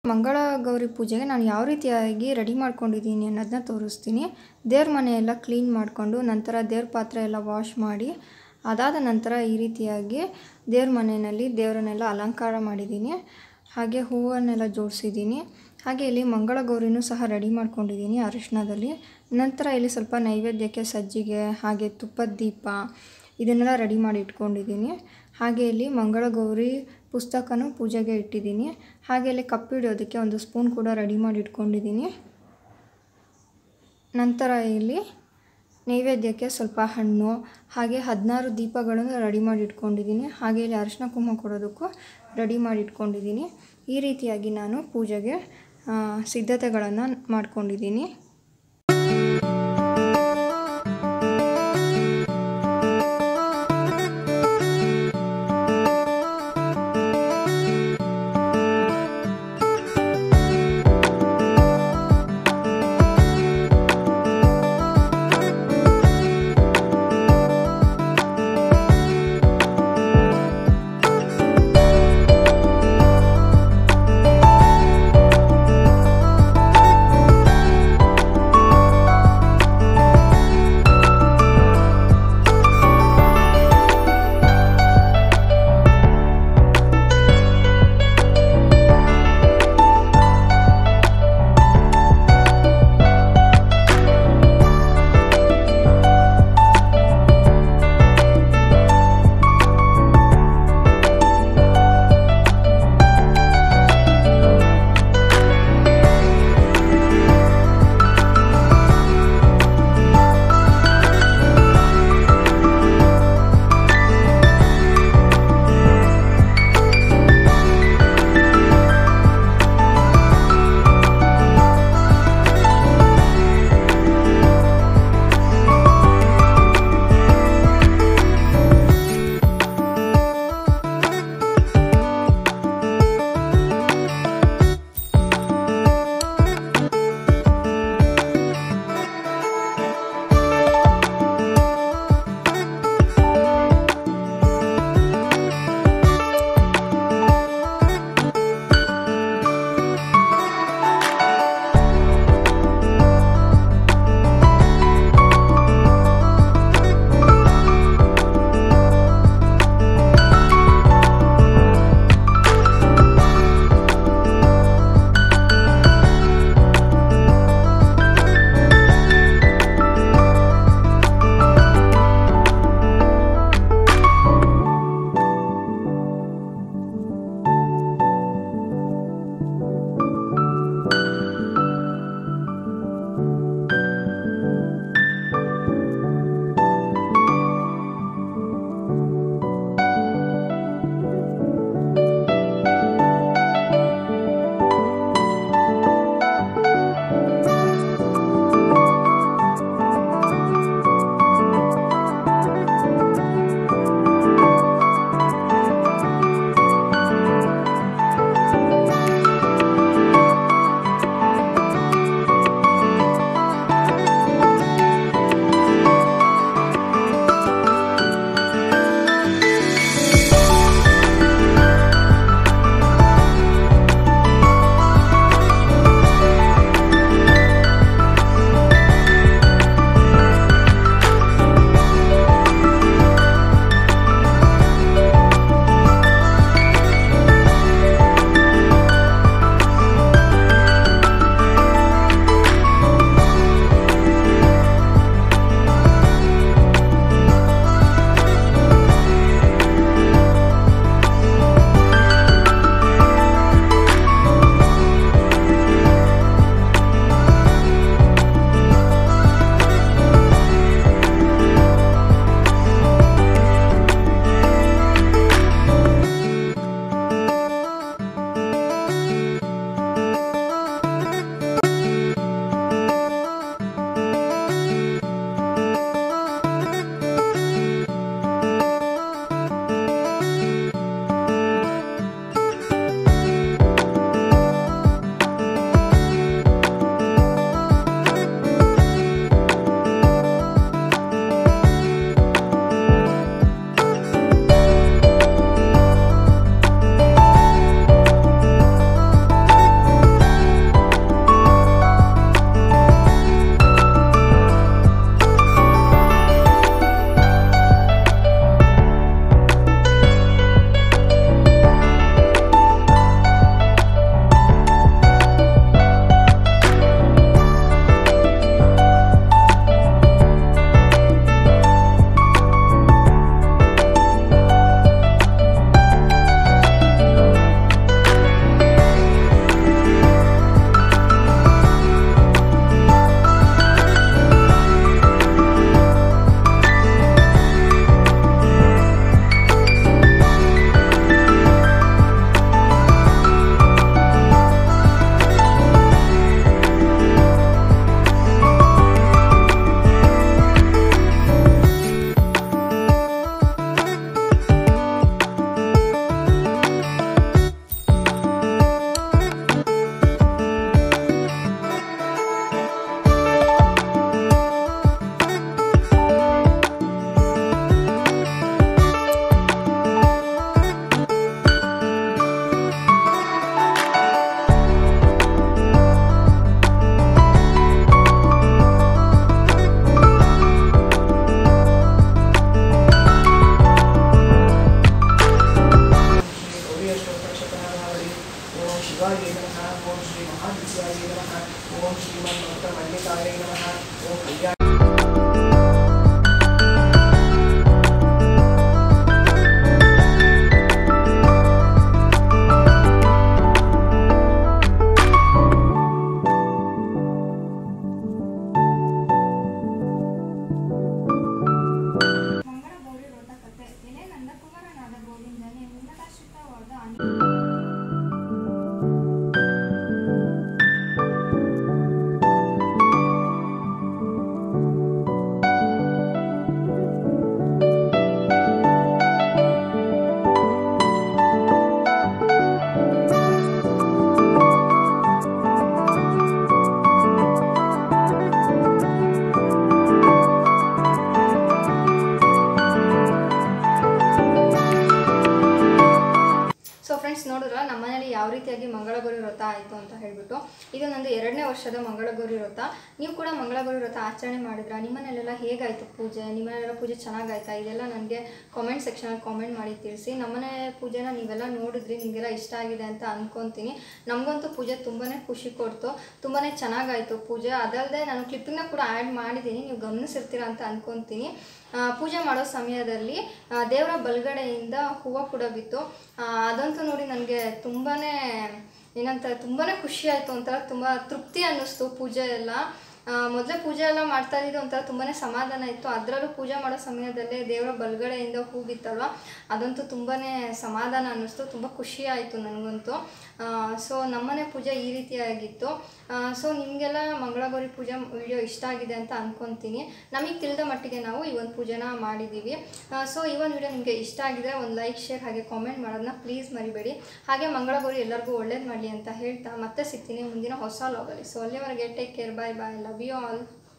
ಮಂಗಳ ಗೌರಿ ಪೂಜೆಗೆ ನಾನು ಯಾವ ರೀತಿಯಾಗಿ ರೆಡಿ ಮಾಡ್ಕೊಂಡಿದ್ದೀನಿ ಅನ್ನೋದನ್ನ ತೋರಿಸ್ತೀನಿ ದೇವ್ರ ಮನೆಯೆಲ್ಲ ಕ್ಲೀನ್ ಮಾಡಿಕೊಂಡು ನಂತರ ದೇವ್ರ ಪಾತ್ರೆ ಎಲ್ಲ ವಾಶ್ ಮಾಡಿ ಅದಾದ ನಂತರ ಈ ರೀತಿಯಾಗಿ ದೇವ್ರ ಮನೆಯಲ್ಲಿ ದೇವರನ್ನೆಲ್ಲ ಅಲಂಕಾರ ಮಾಡಿದ್ದೀನಿ ಹಾಗೆ ಹೂವನ್ನೆಲ್ಲ ಜೋಡಿಸಿದ್ದೀನಿ ಹಾಗೆ ಇಲ್ಲಿ ಮಂಗಳ ಗೌರಿನೂ ಸಹ ರೆಡಿ ಮಾಡ್ಕೊಂಡಿದ್ದೀನಿ ಅರಿಶಿಣದಲ್ಲಿ ನಂತರ ಇಲ್ಲಿ ಸ್ವಲ್ಪ ನೈವೇದ್ಯಕ್ಕೆ ಸಜ್ಜಿಗೆ ಹಾಗೆ ತುಪ್ಪದ ದೀಪ ಇದನ್ನೆಲ್ಲ ರೆಡಿ ಮಾಡಿ ಇಟ್ಕೊಂಡಿದ್ದೀನಿ ಹಾಗೆ ಇಲ್ಲಿ ಮಂಗಳ ಗೌರಿ ಪುಸ್ತಕನೂ ಪೂಜೆಗೆ ಇಟ್ಟಿದ್ದೀನಿ ಹಾಗೆ ಇಲ್ಲಿ ಕಪ್ಪಿಡೋದಕ್ಕೆ ಒಂದು ಸ್ಪೂನ್ ಕೂಡ ರೆಡಿ ಮಾಡಿ ಇಟ್ಕೊಂಡಿದ್ದೀನಿ ನಂತರ ಇಲ್ಲಿ ನೈವೇದ್ಯಕ್ಕೆ ಸ್ವಲ್ಪ ಹಣ್ಣು ಹಾಗೆ ಹದಿನಾರು ದೀಪಗಳನ್ನು ರೆಡಿ ಮಾಡಿ ಇಟ್ಕೊಂಡಿದ್ದೀನಿ ಹಾಗೆ ಇಲ್ಲಿ ಅರಿಶಿನ ಕುಂಕುಮ ಕೊಡೋದಕ್ಕೂ ರೆಡಿ ಮಾಡಿ ಇಟ್ಕೊಂಡಿದ್ದೀನಿ ಈ ರೀತಿಯಾಗಿ ನಾನು ಪೂಜೆಗೆ ಸಿದ್ಧತೆಗಳನ್ನು ಮಾಡ್ಕೊಂಡಿದ್ದೀನಿ ಮಂಗಳಗೌರಿ ವ್ರತ ಕಥೆ ಎಲೆ ನಂದಕುಮಾರನಾದ ಗೋವಿಂದನೇ ಉನ್ನತಾಶ್ರಿತವಾದ ಸೊ ಫ್ರೆಂಡ್ಸ್ ನೋಡಿದ್ರ ನಮ್ಮ ಮನೇಲಿ ಯಾವ ರೀತಿಯಾಗಿ ಮಂಗಳಗೌರಿ ವ್ರತ ಆಯಿತು ಅಂತ ಹೇಳ್ಬಿಟ್ಟು ಇದು ನಂದು ಎರಡನೇ ವರ್ಷದ ಮಂಗಳಗೌರಿ ವ್ರತ ನೀವು ಕೂಡ ಮಂಗಳಗೌರಿ ವ್ರತ ಆಚರಣೆ ಮಾಡಿದ್ರ ನಿಮ್ಮನೇಲೆಲ್ಲ ಹೇಗಾಯಿತು ಪೂಜೆ ನಿಮ್ಮನೆಲ್ಲ ಪೂಜೆ ಚೆನ್ನಾಗಾಯ್ತಾ ಇದೆಲ್ಲ ನನಗೆ ಕಾಮೆಂಟ್ ಸೆಕ್ಷನಲ್ಲಿ ಕಾಮೆಂಟ್ ಮಾಡಿ ತಿಳಿಸಿ ನಮ್ಮನೆ ಪೂಜೆನ ನೀವೆಲ್ಲ ನೋಡಿದ್ರಿ ನಿಮಗೆಲ್ಲ ಇಷ್ಟ ಆಗಿದೆ ಅಂತ ಅಂದ್ಕೊತೀನಿ ನಮಗಂತೂ ಪೂಜೆ ತುಂಬಾ ಖುಷಿ ಕೊಡ್ತು ತುಂಬಾ ಚೆನ್ನಾಗಾಯಿತು ಪೂಜೆ ಅದಲ್ಲದೆ ನಾನು ಕ್ಲಿಪ್ಪಿಂಗ್ನ ಕೂಡ ಆ್ಯಡ್ ಮಾಡಿದ್ದೀನಿ ನೀವು ಗಮನಿಸಿರ್ತೀರ ಅಂತ ಅಂದ್ಕೊತೀನಿ ಆ, ಪೂಜೆ ಮಾಡೋ ಸಮಯದಲ್ಲಿ ಆ, ದೇವರ ಬಲಗಡೆಯಿಂದ ಹೂವು ಕೂಡ ಬಿತ್ತು ಆ, ಅದಂತೂ ನೋಡಿ ನನಗೆ ತುಂಬಾ ಏನಂತಾರೆ ತುಂಬಾ ಖುಷಿ ಆಯಿತು ಒಂಥರ ತುಂಬ ತೃಪ್ತಿ ಅನ್ನಿಸ್ತು ಪೂಜೆ ಎಲ್ಲ ಮೊದಲೇ ಪೂಜೆ ಎಲ್ಲ ಮಾಡ್ತಾ ಇದ್ದಿದ್ದು ಒಂಥರ ತುಂಬಾ ಸಮಾಧಾನ ಇತ್ತು ಅದರಲ್ಲೂ ಪೂಜೆ ಮಾಡೋ ಸಮಯದಲ್ಲೇ ದೇವರ ಬಲಗಡೆಯಿಂದ ಹೂ ಬಿತ್ತಲ್ವ ಅದಂತೂ ತುಂಬಾ ಸಮಾಧಾನ ಅನ್ನಿಸ್ತು ತುಂಬ ಖುಷಿ ಆಯಿತು ನನಗಂತೂ ಸೊ ನಮ್ಮನೆ ಪೂಜೆ ಈ ರೀತಿಯಾಗಿತ್ತು ಸೊ ನಿಮಗೆಲ್ಲ ಮಂಗಳಗೌರಿ ಪೂಜೆ ವಿಡಿಯೋ ಇಷ್ಟ ಆಗಿದೆ ಅಂತ ಅಂದ್ಕೊತೀನಿ ನಮಗೆ ತಿಳಿದ ಮಟ್ಟಿಗೆ ನಾವು ಈ ಒಂದು ಪೂಜೆನ ಮಾಡಿದ್ದೀವಿ ಸೊ ಈ ಒಂದು ವಿಡಿಯೋ ನಿಮಗೆ ಇಷ್ಟ ಆಗಿದೆ ಒಂದು ಲೈಕ್ ಶೇರ್ ಹಾಗೆ ಕಾಮೆಂಟ್ ಮಾಡೋದನ್ನ ಪ್ಲೀಸ್ ಮರಿಬೇಡಿ ಹಾಗೆ ಮಂಗಳಗೌರಿ ಎಲ್ಲರಿಗೂ ಒಳ್ಳೇದು ಮಾಡಲಿ ಅಂತ ಹೇಳ್ತಾ ಮತ್ತೆ ಸಿಗ್ತೀನಿ ಮುಂದಿನ ಹೊಸ ಲಾಗಲ್ಲಿ ಸೊ ಅಲ್ಲಿವರೆಗೆ take care bye bye love you all